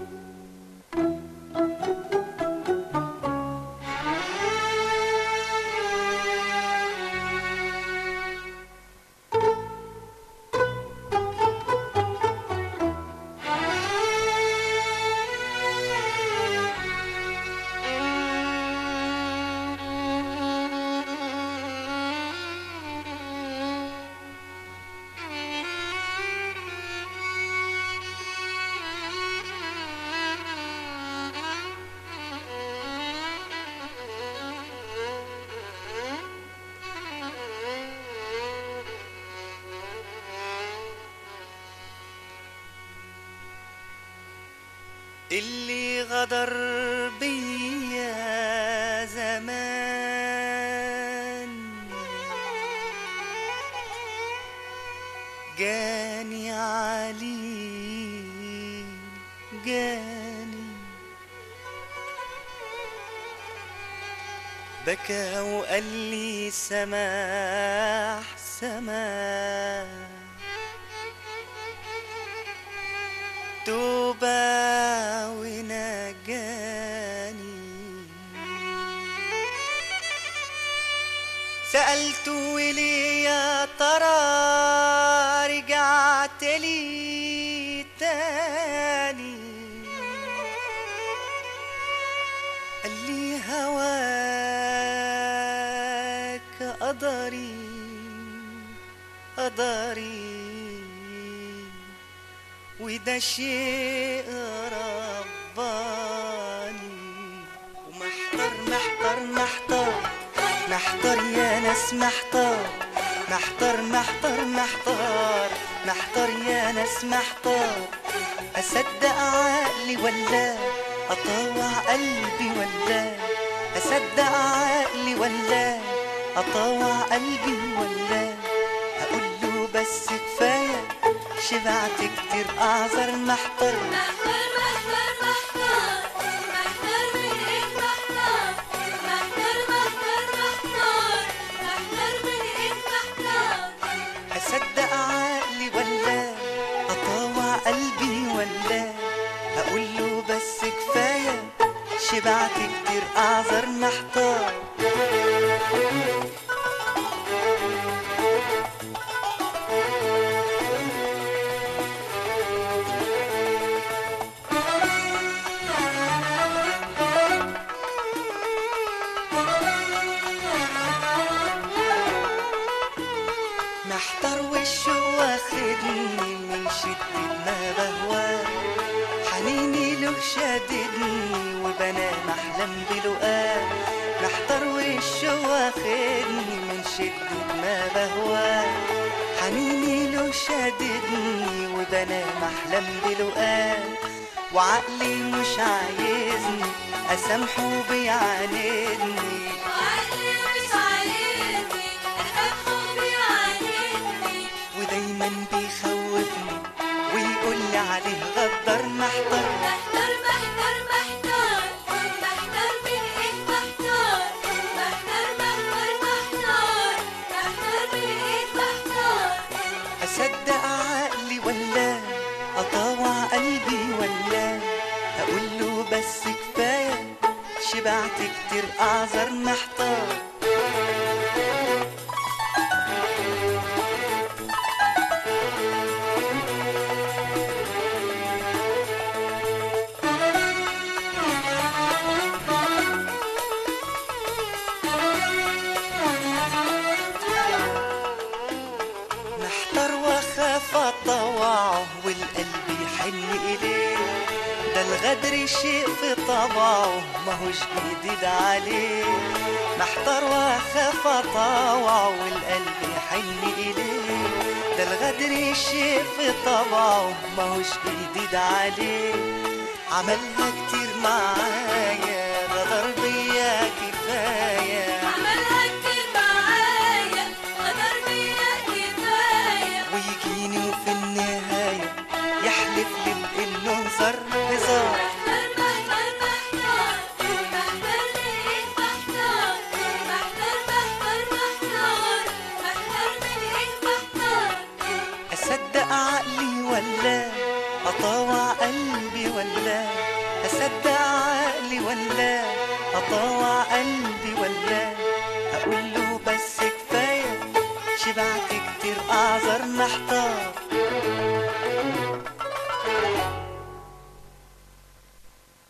اللي غدر بيا زمان جاني علي جاني بكى وقال لي سماح سماح توبة ونجاني سألت ولي يا ترى رجعت لي تاني قال لي هواك قدري قدري وده شيء رباني ومحتار محتار محتار محتار يا ناس محتار محتار محتار محتار محتار يا ناس محتار أصدق عقلي ولا أطاوع قلبي ولا أصدق عقلي ولا أطاوع قلبي ولا أقول له بس كفاية شبعت كتير أعذر محتار محتار محتار محتار محتار من ايه محتار محتار محتار محتار محتار من ايه محتار أصدق عقلي ولا أطاوع قلبي ولا أقول له بس كفاية شبعت كتير أعذر محتار محتار وشه واخدني من شدة ما بهواه حنيني له شاددني وبنام احلم بلقاه محتار وشه واخدني من شدة ما بهواه حنيني له شاددني وبنام احلم بلقاه وعقلي مش عايزني اسامحه بيعاندني وعقلي مش عايزني أسامحه بيعاندني ودايما بيخوفني ويقول لي عليه غدر محتار محتار محتار محتار محتار من ايه محتار محتار محتار محتار محتار من ايه محتار اصدق عقلي ولا اطاوع قلبي ولا اقول له بس كفايه شبعت كتير اعذر محتار محتار واخاف اطوعه والقلب يحن اليه ده الغدر شيء في طبعه ماهوش جديد عليه محتار واخاف اطوعه والقلب يحن اليه ده الغدر شيء في طبعه ماهوش جديد عليه عملها كتير معايا غدر بيا كفايه عملها كتير معايا غدر بيا كفاية ويجيني وفي النهاية يحلف لي بإنه هزار هزار محتار محتار محتار محتار من ايه محتار محتار محتار محتار محتار من ايه محتار أصدق عقلي ولا أطاوع قلبي ولا اصدق عقلي ولا اطاوع قلبي ولا اقول له بس كفايه شبعت كتير اعذر محتار